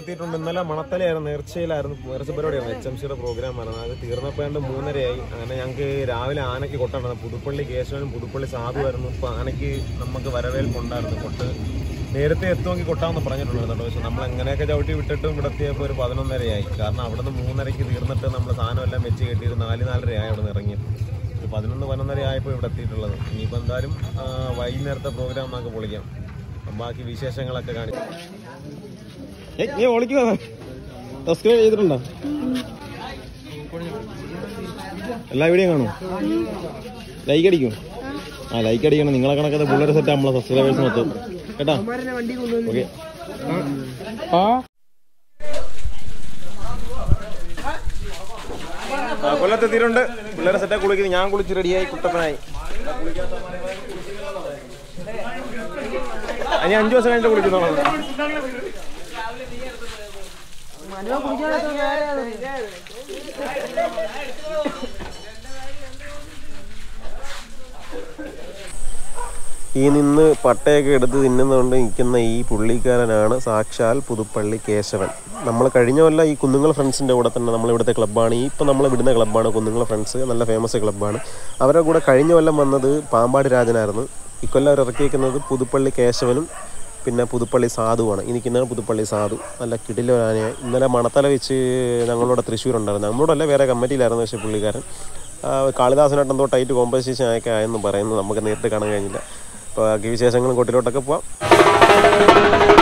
എത്തിയിട്ടുണ്ട് ഇന്നലെ മണത്തലയായിരുന്നു നേർച്ചയിലായിരുന്നു നേർച്ച പരിപാടിയായിരുന്നു എച്ച് എം സിയുടെ പ്രോഗ്രാം ആയിരുന്നു അത് തീർന്നപ്പോണ്ട് മൂന്നരയായി അങ്ങനെ ഞങ്ങൾക്ക് രാവിലെ ആനയ്ക്ക് കൊട്ടുണ്ടായിരുന്നു പുതുപ്പള്ളി കേശവനും പുതുപ്പള്ളി സാധുവായിരുന്നു ഇപ്പൊ ആനയ്ക്ക് നമുക്ക് വരവേൽപ്പുണ്ടായിരുന്നു കൊട്ട് നേരത്തെ എത്തുമെങ്കിൽ കൊട്ടാമെന്ന് പറഞ്ഞിട്ടുണ്ടായിരുന്നു പക്ഷെ നമ്മൾ എങ്ങനെയൊക്കെ ചവിട്ടി വിട്ടിട്ടും ഇവിടെ എത്തിയപ്പോൾ ഒരു പതിനൊന്നരയായി കാരണം അവിടെ നിന്ന് മൂന്നരയ്ക്ക് തീർന്നിട്ട് നമ്മൾ സാധനം എല്ലാം വെച്ച് കെട്ടി ഒരു നാല് നാലരയായി അവിടെ നിന്ന് ഇറങ്ങിയത് ഒരു പതിനൊന്ന് പതിനൊന്നര ആയപ്പോൾ ഇവിടെ എത്തിയിട്ടുള്ളത് ഇനിയിപ്പോൾ എന്തായാലും ആ, വൈകുന്നേരത്തെ പ്രോഗ്രാം നമുക്ക് പൊളിക്കാം അപ്പം ബാക്കി വിശേഷങ്ങളൊക്കെ കാണിക്കാം നീ ഓളിക്കുക സബ്സ്ക്രൈബ് ചെയ്തിട്ടുണ്ടോ എല്ലാ വീഡിയോ കാണും ലൈക്ക് അടിക്കും ആ ലൈക്ക് അടിക്കണം നിങ്ങളെ കണക്കത്തെ പിള്ളേരെ സെറ്റ് നമ്മളെ സബ്സ്ക്രൈബേഴ്സ് മൊത്തം കേട്ടാ ഓക്കെ കൊല്ലത്തെത്തിയിട്ടുണ്ട് പിള്ളേരെ സെറ്റാ കുളിക്കുന്നത് ഞാൻ കുളിച്ച് റെഡിയായി കുട്ടപ്പനായി ഇനി അഞ്ചു ദിവസം കഴിഞ്ഞിട്ട് കുളിക്കുന്നോളാം ഈ നിന്ന് പട്ടയൊക്കെ എടുത്ത് തിന്നുന്നതുകൊണ്ട് നിൽക്കുന്ന ഈ പുള്ളിക്കാരനാണ് സാക്ഷാൽ പുതുപ്പള്ളി കേശവൻ നമ്മൾ കഴിഞ്ഞ കൊല്ലം ഈ കുന്നുങ്ങൾ ഫ്രണ്ട്സിൻ്റെ കൂടെ തന്നെ നമ്മൾ ഇവിടുത്തെ ക്ലബ്ബാണ് ഈ ഇപ്പം നമ്മൾ വിടുന്ന ക്ലബ്ബാണ് കുന്നുങ്ങൾ ഫ്രണ്ട്സ് നല്ല ഫേമസ് ക്ലബ്ബാണ് അവരുടെ കൂടെ കഴിഞ്ഞ കൊല്ലം വന്നത് പാമ്പാടി രാജനായിരുന്നു ഇക്കൊല്ലം അവർ ഇറക്കിയിരിക്കുന്നത് പുതുപ്പള്ളി കേശവനും പിന്നെ പുതുപ്പള്ളി സാധുവാണ് എനിക്കിന്നാണ് പുതുപ്പള്ളി സാധു നല്ല കിടിലൊരാനയാണ് ഇന്നലെ മണത്തല വെച്ച് ഞങ്ങളോട് തൃശ്ശൂർ ഉണ്ടായിരുന്നു നമ്മളോടല്ല വേറെ കമ്മിറ്റിയിലായിരുന്നു പക്ഷേ പുള്ളിക്കാരൻ ആ, കാളിദാസനായിട്ട് എന്തോ ടൈറ്റ് കോമ്പൻസേഷൻ ആയൊക്കെ ആയെന്ന് പറയുന്നു നമുക്ക് നേരിട്ട് കാണാൻ കഴിഞ്ഞില്ല അപ്പോൾ ബാക്കി വിശേഷങ്ങളും കൊട്ടിലോട്ടൊക്കെ പോവാം